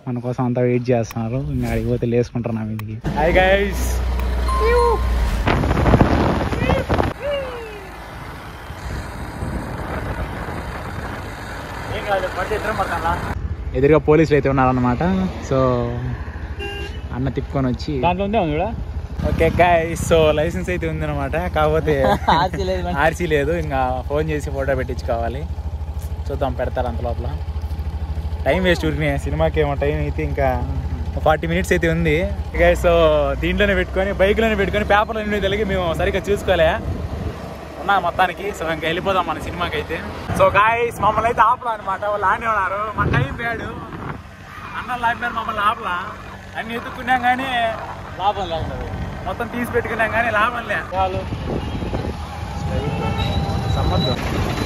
మన కోసం అంతా వెయిట్ చేస్తున్నారు ఇంకా అడిగి పోతే లేసుకుంటున్నాం ఇది హాయ్ గైస్ ఎదురుగా పోలీసులు అయితే ఉన్నారన్నమాట సో అన్న తిప్పుకొని వచ్చి దాంట్లో ఉందే ఉంది కూడా ఓకే గైస్ సో లైసెన్స్ అయితే ఉందన్నమాట కాకపోతే RC లేదు మరి. ఆర్సీ లేదు ఇంకా ఫోన్ చేసి ఫోటో పెట్టించుకోవాలి చూద్దాం పెడతారు అంత లోపల టైం వేస్ట్ ఊరికినాయి సినిమాకి ఏమో టైం అయితే ఇంకా ఫార్టీ మినిట్స్ అయితే ఉంది గైస్ సో దీంట్లోనే పెట్టుకొని బైక్లోనే పెట్టుకొని పేపర్లు అన్ని తెలిగి మేము సరిగ్గా చూసుకోలే ఉన్నా మొత్తానికి సో ఇంకా వెళ్ళిపోదాం మన సినిమాకి అయితే సో గాయస్ మమ్మల్ని అయితే ఆపలా అనమాట వాళ్ళు ఆనే ఉన్నారు మా టైం పేడు అన్న లాగినారు మమ్మల్ని ఆపలా అన్ని ఎత్తుకున్నాం కానీ లాభం లేకుండా మొత్తం తీసి పెట్టుకున్నాం కానీ లాభం లే చాలు సమ్మద్దు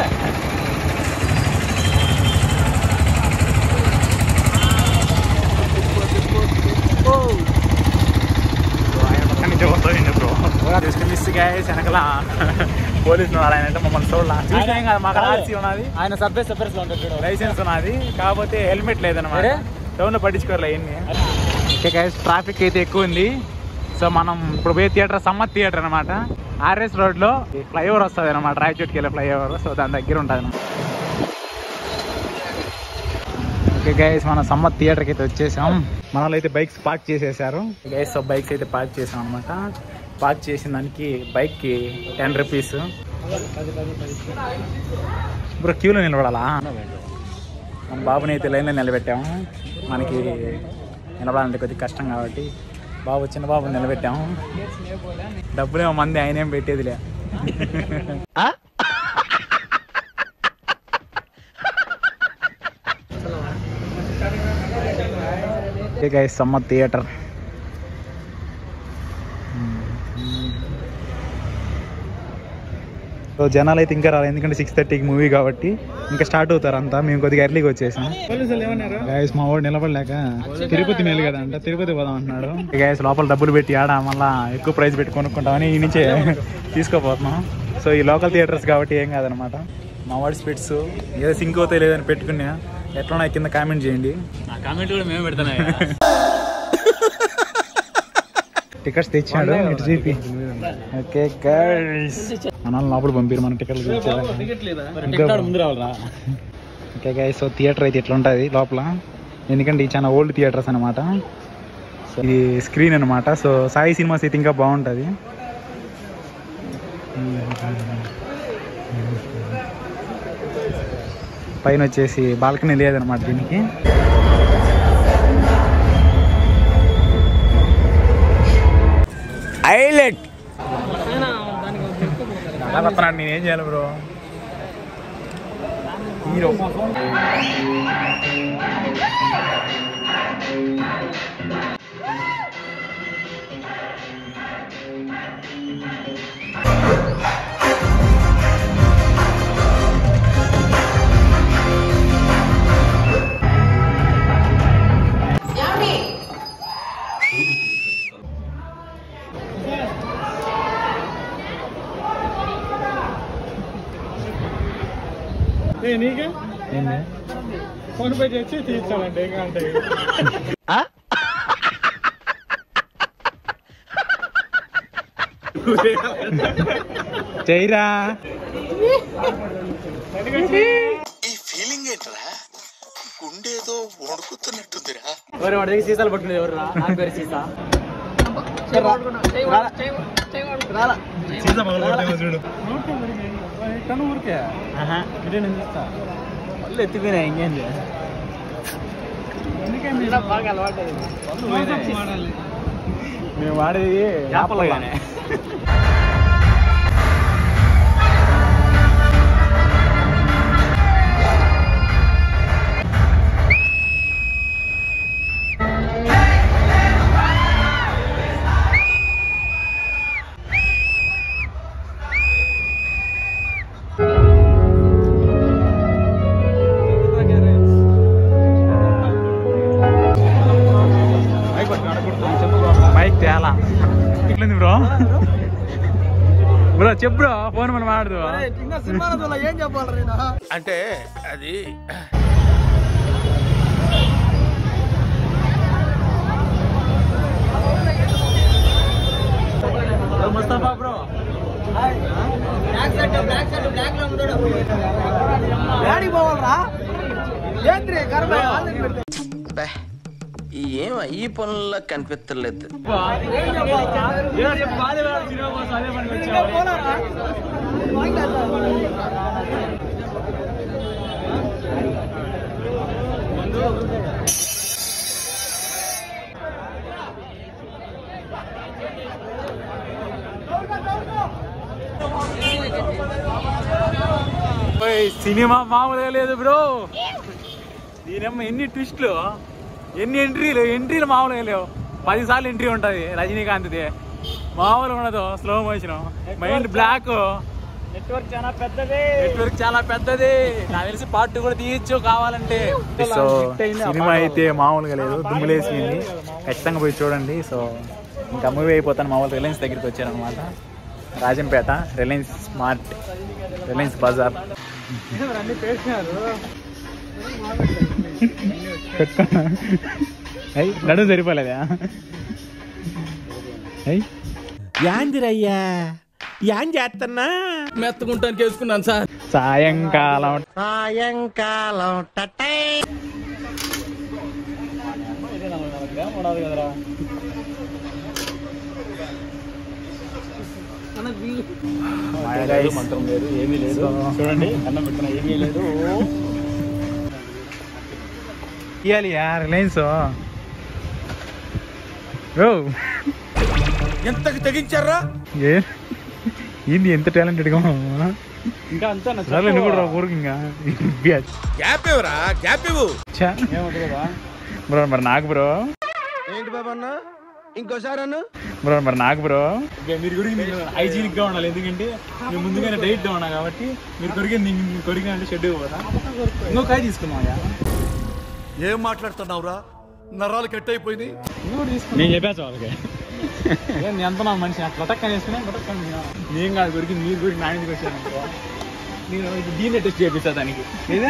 జస్ట్ మిస్ గాయస్ వెనకల పోలీసులు ఉన్నారు ఆయన అంటే మమ్మల్ని చూడాల చూసినాం కదా మాకు ఆర్సీ ఉన్నది ఆయన సబ్బే సబ్బర్స్ లో ఉంటాడు చూడు. లైసెన్స్ ఉన్నది కాకపోతే హెల్మెట్ లేదన్నమాట అరే? టౌన్ లో పట్టించుకోవాలి అవన్నీ ఓకే గైస్ ట్రాఫిక్ అయితే ఎక్కువ ఉంది సో మనం ఇప్పుడు పోయే థియేటర్ సమ్మత్ థియేటర్ అనమాట ఆర్ఎస్ రోడ్ లో ఫ్లైఓవర్ వస్తుంది అనమాట రాయచోటికి వెళ్ళే ఫ్లైఓవర్ సో దాని దగ్గర ఉంటుంది అనమాట ఓకే గైస్ మన సమ్మత్ థియేటర్కి అయితే వచ్చేసాం మన వాళ్ళు అయితే బైక్స్ పార్క్ చేసేసారు గైస్ సో బైక్స్ అయితే పార్క్ చేసాం అనమాట పార్క్ చేసిన దానికి బైక్కి టెన్ రూపీస్ ఇప్పుడు క్యూలో నిలబడాలా మన బాబుని అయితే లైన్లో నిలబెట్టాము మనకి నిలబడాలంటే కొద్దిగా కష్టం కాబట్టి బాబు చిన్న బాబుని నిలబెట్టాము డబ్బులేమో మంది ఆయన ఏం పెట్టేదిలే గైస్ సమ్మర్ థియేటర్ సో జనాలు అయితే ఇంకా రాలేదు ఎందుకంటే సిక్స్ థర్టీకి మూవీ కాబట్టి ఇంకా స్టార్ట్ అవుతారు అంతా మేము కొద్దిగా ఎర్లీగా వచ్చేసాం గైస్ మా వాడు నిలబడలేక తిరుపతి మేలు కదా అంట తిరుపతి పోదాం అంటున్నాడు గైస్ లోపల డబ్బులు పెట్టి ఆడ మళ్ళా ఎక్కువ ప్రైస్ పెట్టి కొనుక్కుంటామని ఈ నుంచే తీసుకోపోతున్నాం సో ఈ లోకల్ థియేటర్స్ కాబట్టి ఏం కాదనమాట మా వాడి స్పిట్స్ ఏదో సింక్ అవుతాయి లేదని పెట్టుకున్నా ఎట్లా ఉన్నాయి కింద కామెంట్ చేయండి ఆ కామెంట్ కూడా మేము పెడతానే టికెట్స్ తెచ్చాడు ఇటు చూపి ఓకే గైస్ మన లోపల పంపిరు మన టికెట్లు టికెట్ ముందు రావాలరా ఓకే గైస్ సో థియేటర్ అయితే ఇట్లా ఉంటుంది లోపల ఎందుకంటే ఈ చాలా ఓల్డ్ థియేటర్స్ అనమాట సో ఇది స్క్రీన్ అనమాట సో సాయి సినిమాస్ అయితే ఇంకా బాగుంటుంది పైన వచ్చేసి బాల్కనీ లేదనమాట దీనికి హైలైట్ నేనేం చేయాలి బ్రో హీరో నీకే ఏంది ఫోన్ పే చేసి తీర్చాలండి ఇంకా అంటే చేయరా ఈ ఫీలింగ్ ఏంట్రా గుండేదో వణుకుతున్నట్టుందిరా ఎవరు వాడి దగ్గర సీసాలు పట్టుకునేది ఎవరు రా నా పేరు సీసా చూడు ఊరికే ఇదే నేను చూస్తా వాళ్ళు ఎత్తిపోయినా ఇంకేంది బాగా అలవాటు మేము వాడేది యాపలగానే బైక్ తేలా ఇట్లుంది బ్రో బ్రో చెప్పు బ్రో ఫోన్ మనం మాడదు ఇంకా సినిమా ఏం చెప్పాలి అంటే అది ముస్తఫా బ్రో ఏం ఈ పనుల్లో కనిపించలేదు సినిమా కోసం అదే పనికి వచ్చావు ఓయ్, సినిమా మామూలుగా లేదు బ్రో దీనమ్మ ఎన్ని ట్విస్ట్లు ఎన్ని ఎంట్రీలు ఎంట్రీలు మామూలుగా లేవు పది సార్లు ఎంట్రీ ఉంటుంది రజనీకాంత్ది మామూలుగా ఉండదు slow motion mind block network చాలా పెద్దది నెట్వర్క్ చాలా పెద్దది నాకు తెలిసి పార్ట్ కూడా తీయచ్చు కావాలంటే సో సినిమా అయితే మామూలుగా లేదు దుమ్ములేసింది ఖచ్చితంగా పోయి చూడండి సో ఇంకా మూవీ అయిపోతాను మామూలు రిలయన్స్ దగ్గరికి వచ్చారనమాట Rajampet Reliance smart Reliance bazaar అన్ని పేసినారు అయ్యి నడుము సరిపోలేదా అయ్యి యాందిరయ్యా యాన్ చేస్తున్నా మెత్తకుంటానికి వేసుకున్నాను సార్ సాయంకాలం సాయంకాలం టటై ఉండదు కదరా మంత్రం లేదు ఏమీ లేదు చూడండి అన్నం పెట్టిన ఏమీ లేదు ఇవ్వాలి రిలయన్స్ ఓ ఎంతకు తెగించారా ఏ ఏంది ఎంత టాలెంటెడ్గా ఇంకా అంతా సర్లే నువ్వు కూడా రా ఊరికి ఇంకా బ్యాచ్. గ్యాప్ ఇవ్వరా గ్యాప్ ఇవ్వు ఛా. ఏముంది కదా బ్రో మరి నాకు బ్రో ఏంటి బాబా అన్న ఇంకోసారి అన్న బ్రో మరి నాకు బ్రో మీరు గురించి హైజీనిక్ గా ఉండాలి ఎందుకంటే మీరు ముందుగానే డైట్ గా ఉన్నా కాబట్టి మీరు కొరికింది కొరికిన అంటే షెడ్ పోదా ఇంకో కాయ తీసుకున్నాం ఏం మాట్లాడుతున్నావురా నరాలు కట్ అయిపోయింది ఇంకోటి తీసుకున్నాం నేను చెప్పాను వాళ్ళకి ఏంది ఎంత నా మనిషి అట్లా టక్కని వేసుకున్నా టక్కని నేను కాదు కొరికింది మీరు కొరికి నా ఇంటికి వచ్చాను అనుకో. నేను ఇప్పుడు దీన్ని టెస్ట్ చేపిస్తా దానికి లేదా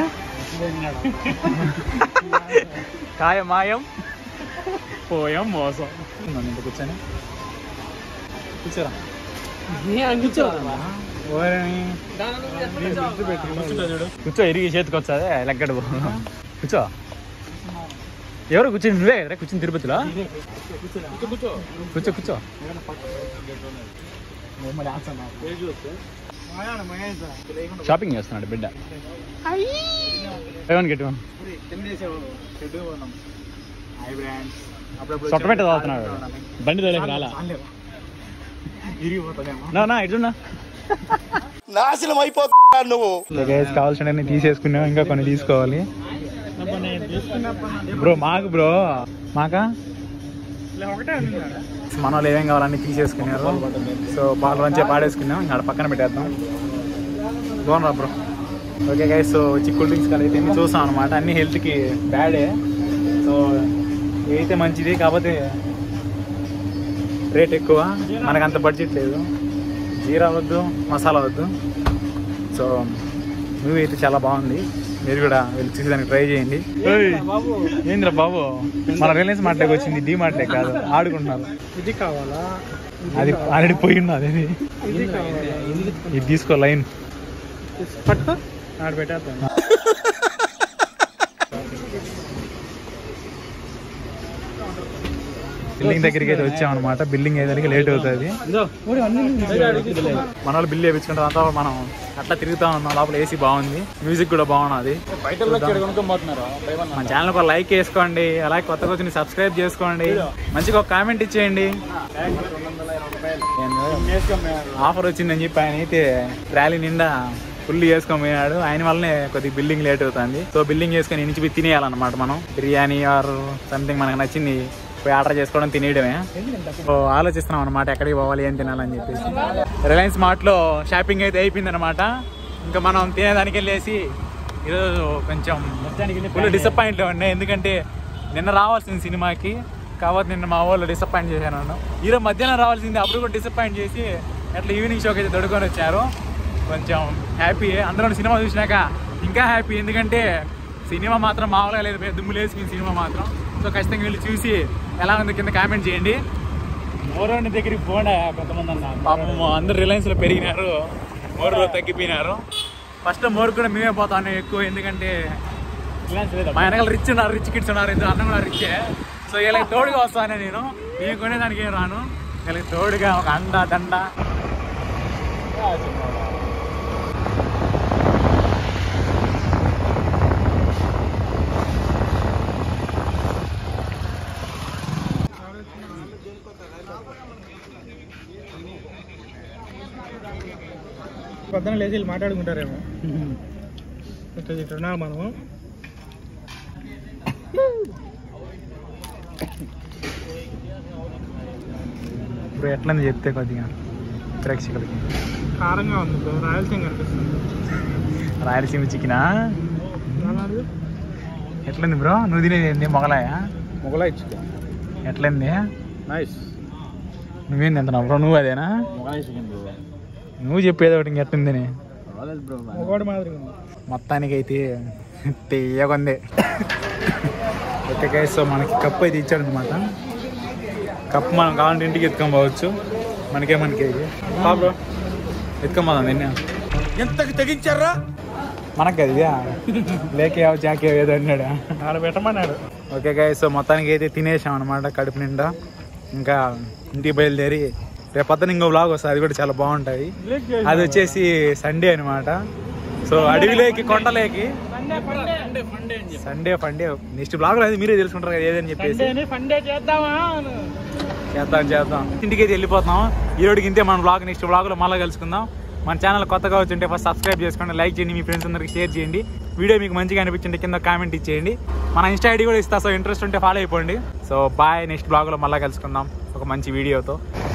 కాయ మాయం పోయాం మోసం నన్ను ఇంత కూర్చొని కూర్చోరా కూర్చోరా ఓరని చూడు కూర్చో ఇరిగి చేతికి వచ్చాదే లెక్కడు కూర్చో ఎవరు కూర్చొని నువ్వే కదరా కూర్చొని తిరుపతిలో కూర్చో కూర్చో కూర్చో మళ్ళీ ఆన్సర్ పేజ్ చూస్తే షాపింగ్ చేస్తున్నాడు బిడ్డ ఏమని గట్టి వన్ సొట్ట పెట్ట తాగుతున్నాడు బండి తోలేక రాలా ఇరిగిపోతుందేమో నా నా ఇటున్నా నాశనం అయిపోతా నువ్వు కావాల్సిన తీసేసుకున్నాం ఇంకా కొన్ని తీసుకోవాలి బ్రో మాకు బ్రో మాకా ఒకటే ఉంది మన వాళ్ళు ఏమేం కావాలన్నీ తీసేసుకున్నారు సో పాలు రంచే పాడేసుకున్నాం ఇంకా ఆడ పక్కన పెట్టేద్దాం బాగున్నా బ్రో ఓకే గైస్ సో వచ్చి కూల్ డ్రింక్స్ కానీ అయితే చూసాం అనమాట అన్ని హెల్త్కి బ్యాడే సో అయితే మంచిది కాకపోతే రేట్ ఎక్కువ మనకు అంత బడ్జెట్ లేదు జీరా వద్దు మసాలా వద్దు సో మూవీ అయితే చాలా బాగుంది మీరు కూడా వెళ్ళి చూసి దానికి ట్రై చేయండి ఓయ్, బాబు ఏంద్రా బాబు మన రిలయన్స్ మార్ట్లోకి వచ్చింది డీ మార్ట్లే కాదు ఆడుకుంటున్నారు ఇది కావాలా అది ఆల్రెడీ పోయి ఉన్నది అది ఇది కావాలా ఇది తీసుకో లైన్ పట్టుకో ఆడ పెట్టేద్దాం బిల్డింగ్ దగ్గరికి అయితే వచ్చామన్నమాట బిల్డింగ్ అయ్యేదానికి లేట్ అవుతుంది మన వాళ్ళు బిల్లు వేయించుకుంటారు అంతా మనం అట్లా తిరుగుతా ఉన్నాం లోపల ఏసీ బాగుంది మ్యూజిక్ కూడా బాగున్నది బయట కొనుక్కోబోతున్నారు మన ఛానల్ ఒక లైక్ వేసుకోండి అలాగే కొత్త కొత్త సబ్స్క్రైబ్ చేసుకోండి మంచిగా ఒక కామెంట్ ఇచ్చేయండి ఆఫర్ వచ్చిందని చెప్పి ఆయన అయితే ర్యాలీ నిండా ఫుల్ వేసుకొని పోయినాడు ఆయన వల్లనే కొద్దిగా బిల్డింగ్ లేట్ అవుతుంది సో బిల్డింగ్ వేసుకొని ఇంటి పోయి తినేయాలన్నమాట మనం బిర్యానీ ఆర్ సంథింగ్ మనకు నచ్చింది పోయి ఆర్డర్ చేసుకోవడం తినేయడమే సో ఆలోచిస్తున్నాం అనమాట ఎక్కడికి పోవాలి ఏం తినాలని చెప్పేసి రిలయన్స్ మార్ట్లో షాపింగ్ అయితే అయిపోయింది అనమాట ఇంకా మనం తినేదానికి వెళ్ళేసి ఈరోజు కొంచెం ఫుల్ డిసప్పాయింట్ ఉండే ఎందుకంటే నిన్న రావాల్సిన సినిమాకి కాబట్టి నిన్న మా వాళ్ళు డిసప్పాయింట్ చేశాను నన్ను ఈరోజు మధ్యాహ్నం రావాల్సింది అప్పుడు కూడా డిసప్పాయింట్ చేసి అట్లా ఈవినింగ్ షోకి అయితే దొడుకొని వచ్చారు కొంచెం హ్యాపీ అందరూ సినిమా చూసినాక ఇంకా హ్యాపీ ఎందుకంటే సినిమా మాత్రం మామూలుగా లేదు దుమ్ము లేసుకుని సినిమా మాత్రం సో ఖచ్చితంగా వెళ్ళి చూసి ఎలా ఉంది కింద కామెంట్ చేయండి మోరోని దగ్గరికి పోండా కొంతమంది అన్న పాపం అందరు రిలయన్స్ లో పెరిగినారు మోరులో తగ్గిపోయినారు ఫస్ట్ మోరు కూడా మేమే పోతాను ఎక్కువ ఎందుకంటే రిలయన్స్ లేదా మా వెనకాల రిచ్ ఉన్నారు రిచ్ కిడ్స్ ఉన్నారు ఇద్దరు అన్న కూడా రిచ్చే సో వీళ్ళకి తోడుగా వస్తాను నేను నేను కొనేదానికి ఏం రాను వీళ్ళకి తోడుగా ఒక అండ దండ పొద్దున లేచి వీళ్ళు మాట్లాడుకుంటారేమో ఇట్లా తింటున్నాం మనము ఇప్పుడు ఎట్లని చెప్తే కొద్దిగా ప్రేక్షకులకి కారంగా ఉంది బ్రో రాయలసీమ కనిపిస్తుంది రాయలసీమ చికెనా ఎట్లుంది బ్రో నువ్వు తినేది ఏంది మొగలాయా మొగలాయి చికెన్ ఎట్లుంది నైస్ నువ్వేం తింటున్నావు బ్రో నువ్వు అదేనా మొగలాయి చికెన్ బ్రో నువ్వు చెప్పేది ఒకటి ఇంకెట్లుందని రాలేదు బ్రో మొగోడు మాదిరిగా ఉంది మొత్తానికి అయితే తీయకుంది ఓకే గైస్ సో మనకి కప్పు అయితే ఇచ్చాడు అనమాట కప్పు మనం కావాలంటే ఇంటికి ఎత్తుకొని పోవచ్చు మనకే మనకి బ్రో ఎత్తుకొని పోదాం నిన్న ఎంతకి తెగించారా మనకు అది లేకే జాకే ఏదో అన్నాడు ఆడ పెట్టమన్నాడు ఓకే గైస్ సో మొత్తానికి అయితే తినేసాం అనమాట కడుపు నిండా ఇంకా ఇంటికి బయలుదేరి రేపు పొద్దున ఇంకో బ్లాగ్ వస్తుంది అది కూడా చాలా బాగుంటుంది అది వచ్చేసి సండే అనమాట సో అడవిలోకి కొండలేకి సండే ఫండే నెక్స్ట్ బ్లాగ్ అది మీరే తెలుసుకుంటారు కదా ఏదని చెప్పేసి ఫండే చేద్దామా చేద్దాం చేద్దాం ఇంటికి అయితే వెళ్ళిపోతాం ఈ రోజుకి ఇంతే మన బ్లాగ్ నెక్స్ట్ బ్లాగ్ లో మళ్ళీ కలుసుకుందాం మన ఛానల్ కొత్తగా వచ్చుంటే ఫస్ట్ సబ్స్క్రైబ్ చేసుకోండి లైక్ చేయండి మీ ఫ్రెండ్స్ అందరికి షేర్ చేయండి వీడియో మీకు మంచిగా అనిపించింటే కింద కామెంట్ ఇచ్చేయండి మన ఇన్స్టా ఐడి కూడా ఇస్తా సో ఇంట్రెస్ట్ ఉంటే ఫాలో అయిపోండి సో బాయ్ నెక్స్ట్ బ్లాగ్ లో మళ్ళీ కలుసుకుందాం ఒక మంచి వీడియోతో